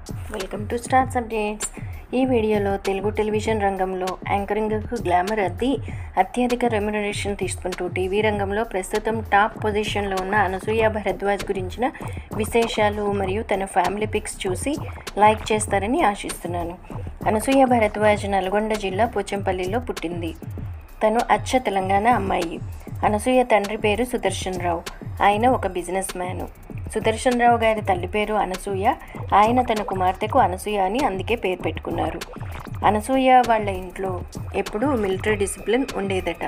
welcome to stars updates ఈ వీడియోలో Telugu television రంగంలో యాంకరింగ్కు గ్లామర్ అద్ది అత్యధిక రెమ్యునరేషన్ తీసుకుంటూ టీవీ రంగంలో ప్రస్తుతం టాప్ పొజిషన్లో ఉన్న అనసూయ భరద్వాజ్ గురించిన విశేషాలు మరియు తన ఫ్యామిలీ పిక్స్ చూసి లైక్ చేస్తారని ఆశిస్తున్నాను అనసూయ భరద్వాజ్ నల్గొండ జిల్లా పోచంపల్లిలో పుట్టింది తను అచ్చ తెలంగాణ అమ్మాయి అనసూయ తండ్రి పేరు సుదర్శన్ రావు ఆయన ఒక బిజినెస్ మ్యాను సుదర్శన్ రావు గారి తల్లి పేరు అనసూయ ఆయన తన కుమార్తెకు అనసూయ అని అందుకే పేరు పెట్టుకున్నారు అనసూయ వాళ్ళ ఇంట్లో ఎప్పుడూ మిలిటరీ డిసిప్లిన్ ఉండేదట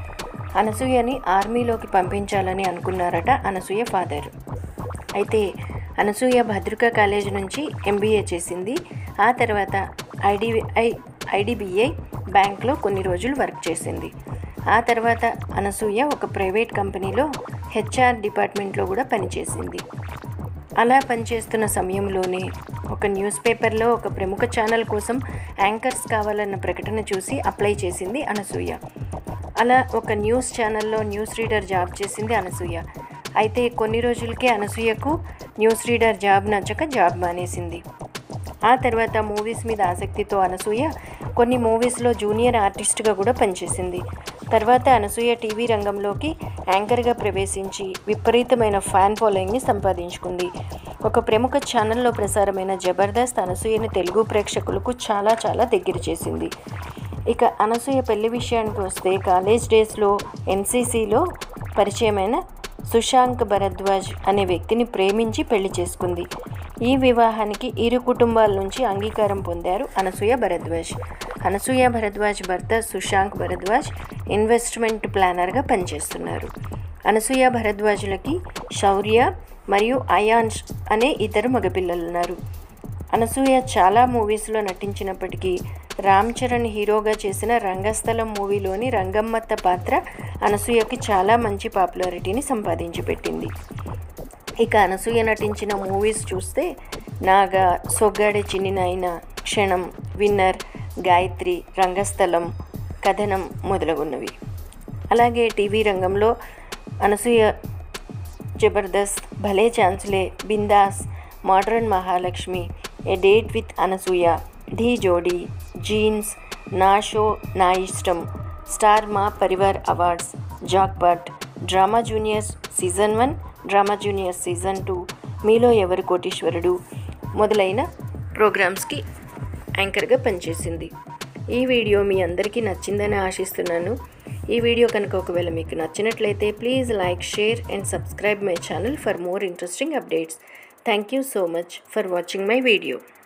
అనసూయని ఆర్మీలోకి పంపించాలని అనుకున్నారట అనసూయ ఫాదర్ అయితే అనసూయ భద్రికా కాలేజ్ నుంచి ఎంబీఏ చేసింది ఆ తర్వాత ఐడిఐ ఐడిబిఐ బ్యాంక్లో కొన్ని రోజులు వర్క్ చేసింది ఆ తర్వాత అనసూయ ఒక ప్రైవేట్ కంపెనీలో హెచ్ఆర్ డిపార్ట్మెంట్లో కూడా పనిచేసింది అలా పనిచేస్తున్న సమయంలోనే ఒక న్యూస్ పేపర్లో ఒక ప్రముఖ ఛానల్ కోసం యాంకర్స్ కావాలన్న ప్రకటన చూసి అప్లై చేసింది అనసూయ అలా ఒక న్యూస్ ఛానల్లో న్యూస్ రీడర్ జాబ్ చేసింది అనసూయ అయితే కొన్ని రోజులకే అనసూయకు న్యూస్ రీడర్ జాబ్ నచ్చక జాబ్ మానేసింది ఆ తర్వాత మూవీస్ మీద ఆసక్తితో అనసూయ కొన్ని మూవీస్లో జూనియర్ ఆర్టిస్ట్గా కూడా పనిచేసింది తర్వాత అనసూయ టీవీ రంగంలోకి యాంకర్గా ప్రవేశించి విపరీతమైన ఫ్యాన్ ఫాలోయింగ్ని సంపాదించుకుంది ఒక ప్రముఖ ఛానల్లో ప్రసారమైన జబర్దస్త్ అనసూయని తెలుగు ప్రేక్షకులకు చాలా చాలా దగ్గర చేసింది ఇక అనసూయ పెళ్లి విషయానికి వస్తే కాలేజ్ డేస్లో ఎన్సీసీలో పరిచయమైన సుశాంక్ భరద్వాజ్ అనే వ్యక్తిని ప్రేమించి పెళ్లి చేసుకుంది ఈ వివాహానికి ఇరు కుటుంబాల నుంచి అంగీకారం పొందారు అనసూయ భరద్వాజ్ అనసూయ భరద్వాజ్ భర్త సుశాంక్ భరద్వాజ్ ఇన్వెస్ట్మెంట్ ప్లానర్గా పనిచేస్తున్నారు అనసూయ భరద్వాజులకి శౌర్య మరియు అయాన్ష్ అనే ఇద్దరు మగపిల్లలు ఉన్నారు అనసూయ చాలా మూవీస్లో నటించినప్పటికీ రామ్ చరణ్ హీరోగా చేసిన రంగస్థలం మూవీలోని రంగమ్మత్త పాత్ర అనసూయకి చాలా మంచి పాపులారిటీని సంపాదించి పెట్టింది ఇక అనసూయ నటించిన మూవీస్ చూస్తే నాగా సొగ్గాడే చిన్ని నాయన క్షణం విన్నర్ గాయత్రి రంగస్థలం కథనం మొదలగున్నవి అలాగే టీవీ రంగంలో అనసూయ జబర్దస్త్ భలే ఛాన్స్లే Bindaas modern Mahalakshmi a date with Anasuya Dhee Jodi genes Naa show Naa Ishtam star Maa Parivaar awards jackpot drama juniors season one drama juniors season two Meelo Evaru కోటీశ్వరుడు మొదలైన ప్రోగ్రామ్స్కి యాంకర్గా పనిచేసింది ఈ వీడియో మీ అందరికీ నచ్చిందని ఆశిస్తున్నాను ఈ వీడియో కనుక ఒకవేళ మీకు నచ్చినట్లయితే please like share and subscribe my channel for more interesting updates thank you so much for watching my video